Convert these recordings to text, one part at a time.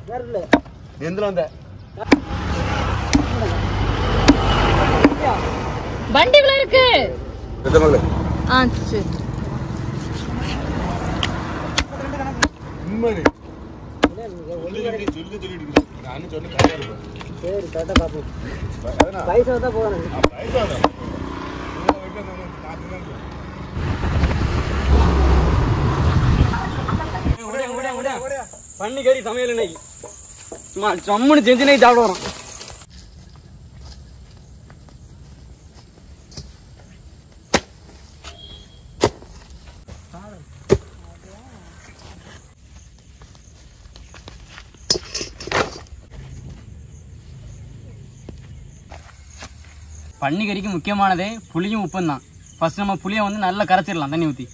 எந்திர வந்த வண்டிக்குள்ள இருக்கு பெத்த மகளே ஆ சரி உண்மை சொல்லி சொல்லிட்டு நானும் சொன்ன கரெக்டா இருப்பேன் சரி கரெக்டாக பார்ப்போம் அதனா பைசா தான் போகிறேன் பைசா தான் பண்ணி கறி சமையல் இன்னைக்கு சும்மா சம்முன்னு செஞ்சு நைக்கு சாப்பிட வரோம் பன்னி கறிக்கு முக்கியமானதே புளியும் உப்பும் தான் ஃபர்ஸ்ட் நம்ம புளியை வந்து நல்லா கரைச்சிடலாம் தண்ணி ஊற்றி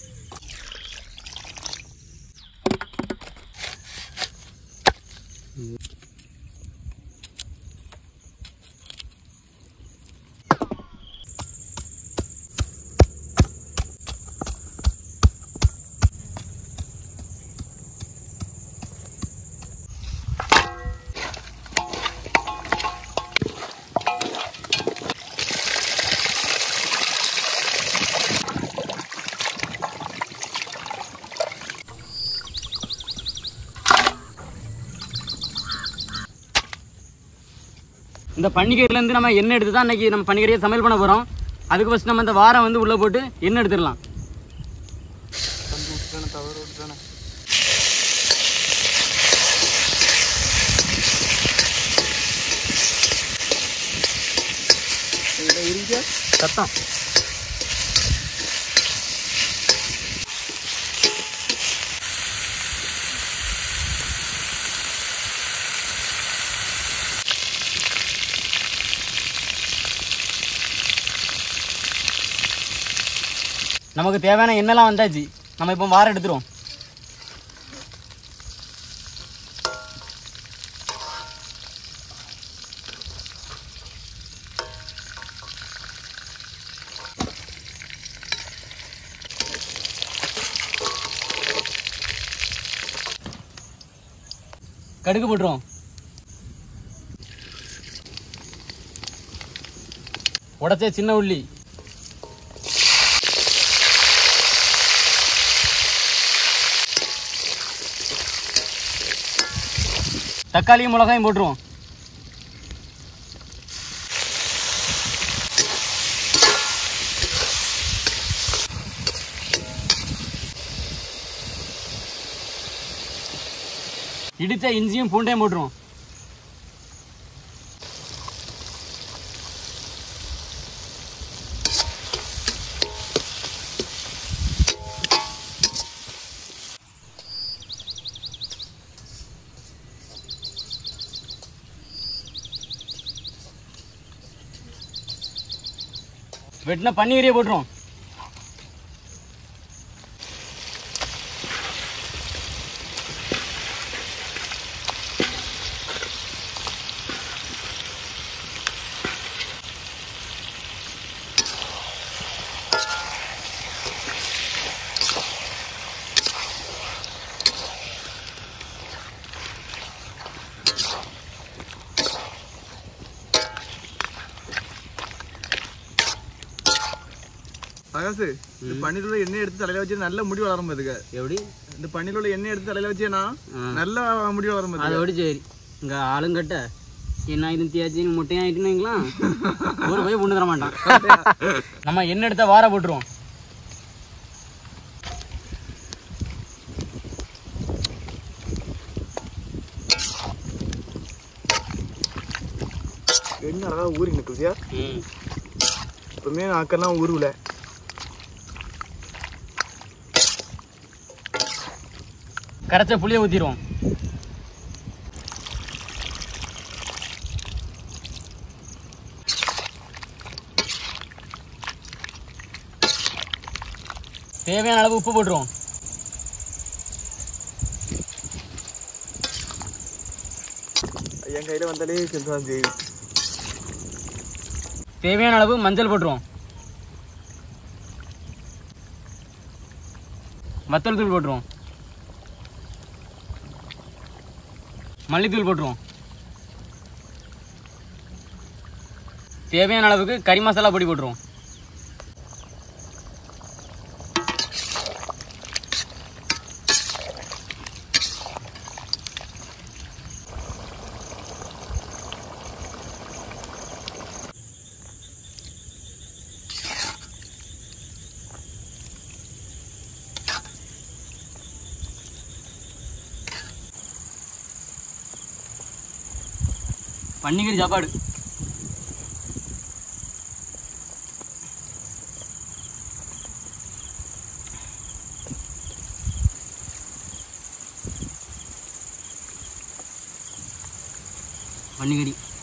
இந்த பன்னிக்கறிலேருந்து நம்ம எண்ணெய் எடுத்து தான் இன்னைக்கு நம்ம பன்னிக்கறியை சமையல் பண்ண போகிறோம் அதுக்கு ஃபஸ்ட் நம்ம இந்த வாரம் வந்து உள்ளே போட்டு எண்ணெய் எடுத்துடலாம் சத்தம் நமக்கு தேவையான எண்ணெய்லாம் வந்தாச்சு நம்ம இப்போ வாரம் எடுத்துருவோம் கடுகு போட்டுருவோம் உடச்ச சின்ன உள்ளி தக்காளியும் மிளகாயும் போட்டுருவோம் இடிச்ச இஞ்சியும் பூண்டையும் போட்டுருவோம் வெட்டின பன்னீரையே போட்டுருவோம் பிரகாசு இந்த பன்னீர் உள்ள எண்ணெய் எடுத்து தலையில வச்சு நல்ல முடி வளரும் பாத்துக்க எப்படி இந்த பன்னீர் உள்ள எண்ணெய் எடுத்து தலையில வச்சேனா நல்ல முடி வளரும் பாத்துக்க அதோட சரி இங்க ஆளுங்கட்ட என்ன இது தியாச்சின்னு முட்டையாயிட்டுங்களா ஒரு போய் பொண்ணு தர மாட்டான் நம்ம எண்ணெய் எடுத்த வார போட்டுருவோம் எண்ணெய் அழகா ஊறி நிற்குதியா ம் எப்பவுமே நாக்கெல்லாம் ஊருல கரைச்ச புளியை ஊற்றிடுவோம் தேவையான அளவு உப்பு போட்டுருவோம் என் கையில வந்தாலே செல்தான் செய்யும் தேவையான அளவு மஞ்சள் போட்டுருவோம் வத்தல் தூள் போட்டுருவோம் மல்லித்தூள் போட்டுருவோம் தேவையான அளவுக்கு கறி மசாலா பொடி போட்டுருவோம் பன்னிக்கறி சாப்பாடு பன்னிக்கறி